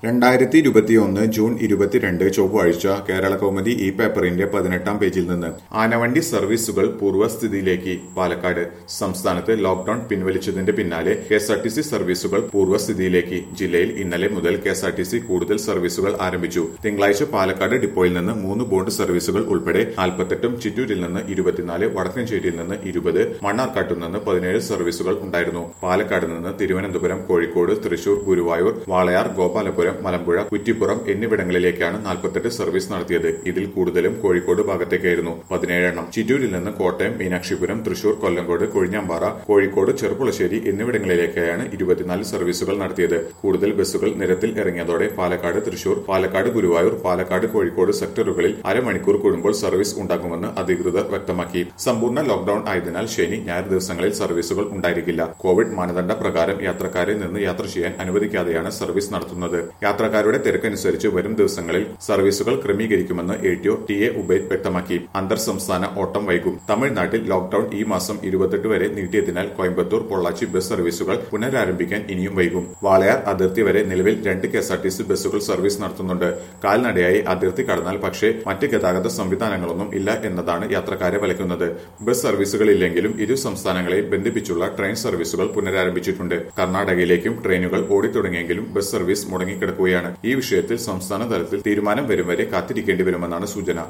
രണ്ടായിരത്തി ഇരുപത്തിയൊന്ന് ജൂൺ ഇരുപത്തിരണ്ട് ചൊവ്വാഴ്ച കേരള കൗമുദി ഈ പേപ്പറിന്റെ പതിനെട്ടാം പേജിൽ നിന്ന് ആനവണ്ടി സർവീസുകൾ പൂർവ്വസ്ഥിതിയിലേക്ക് പാലക്കാട് സംസ്ഥാനത്ത് ലോക്ഡൌൺ പിൻവലിച്ചതിന്റെ പിന്നാലെ K S R T C സർവീസുകൾ പൂർവ്വസ്ഥിതിയിലേക്ക് ജില്ലയിൽ ഇന്നലെ മുതൽ K S R T C കൂടുതൽ സർവീസുകൾ ആരംഭിച്ചു തിങ്കളാഴ്ച പാലക്കാട് ഡിപ്പോയിൽ നിന്ന് മൂന്ന് ബോണ്ട് സർവീസുകൾ ഉൾപ്പെടെ നാൽപ്പത്തെട്ടും ചിറ്റൂരിൽ നിന്ന് ഇരുപത്തിനാല് വടക്കഞ്ചേരിയിൽ നിന്ന് ഇരുപത് മണ്ണാർക്കാട്ടിൽ നിന്ന് പതിനേഴ് സർവീസുകൾ ഉണ്ടായിരുന്നു പാലക്കാട് നിന്ന് തിരുവനന്തപുരം കോഴിക്കോട് തൃശൂർ ഗുരുവായൂർ വാളയാർ ഗോപാലപുരം മലമ്പുഴ കുറ്റിപ്പുറം എന്നിവിടങ്ങളിലേക്കാണ് നാൽപ്പത്തെട്ട് സർവീസ് നടത്തിയത് ഇതിൽ കൂടുതലും കോഴിക്കോട് ഭാഗത്തേക്കായിരുന്നു പതിനേഴെണ്ണം ചിറ്റൂരിൽ നിന്ന് കോട്ടയം മീനാക്ഷിപുരം തൃശൂർ കൊല്ലങ്കോട് കൊഴിഞ്ഞാമ്പാറ കോഴിക്കോട് ചെറുപ്പുളശ്ശേരി എന്നിവിടങ്ങളിലേക്കായാണ് ഇരുപത്തിനാല് സർവീസുകൾ നടത്തിയത് കൂടുതൽ ബസ്സുകൾ നിരത്തിൽ ഇറങ്ങിയതോടെ പാലക്കാട് തൃശൂർ പാലക്കാട് ഗുരുവായൂർ പാലക്കാട് കോഴിക്കോട് സെക്ടറുകളിൽ അരമണിക്കൂർ കൂടുമ്പോൾ സർവീസ് ഉണ്ടാകുമെന്ന് അധികൃതർ വ്യക്തമാക്കി സമ്പൂർണ്ണ ലോക്ഡൌൺ ആയതിനാൽ ശനി ഞായർ ദിവസങ്ങളിൽ സർവീസുകൾ ഉണ്ടായിരിക്കില്ല കോവിഡ് മാനദണ്ഡ പ്രകാരം യാത്രക്കാരെ നിന്ന് യാത്ര ചെയ്യാൻ അനുവദിക്കാതെയാണ് സർവീസ് നടത്തുന്നത് യാത്രക്കാരുടെ തിരക്കനുസരിച്ച് വരും ദിവസങ്ങളിൽ സർവീസുകൾ ക്രമീകരിക്കുമെന്ന് A T O T A Ubaid വ്യക്തമാക്കി അന്തർ സംസ്ഥാന ഓട്ടം വൈകും തമിഴ്നാട്ടിൽ ലോക്ഡൌൺ ഈ മാസം ഇരുപത്തെട്ട് വരെ നീട്ടിയതിനാൽ കോയമ്പത്തൂർ പൊള്ളാച്ചി ബസ് സർവീസുകൾ പുനരാരംഭിക്കാൻ ഇനിയും വൈകും വാളയാർ അതിർത്തി വരെ നിലവിൽ രണ്ട് K S R T C ബസ്സുകൾ സർവീസ് നടത്തുന്നുണ്ട് കാൽനടയായി അതിർത്തി കടന്നാൽ പക്ഷേ മറ്റ് ഗതാഗത സംവിധാനങ്ങളൊന്നും ഇല്ല എന്നതാണ് യാത്രക്കാരെ വലയ്ക്കുന്നത് ബസ് സർവീസുകൾ ഇല്ലെങ്കിലും ഇരു സംസ്ഥാനങ്ങളെയും ബന്ധിപ്പിച്ചുള്ള ട്രെയിൻ സർവീസുകൾ പുനരാരംഭിച്ചിട്ടുണ്ട് കർണാടകയിലേക്കും ട്രെയിനുകൾ ഓടിത്തുടങ്ങിയെങ്കിലും ബസ് സർവീസ് മുടങ്ങിക്കിടക്കുകയാണ് ഈ വിഷയത്തിൽ സംസ്ഥാന തലത്തിൽ തീരുമാനം വരും വരെ കാത്തിരിക്കേണ്ടി വരുമെന്നാണ് സൂചന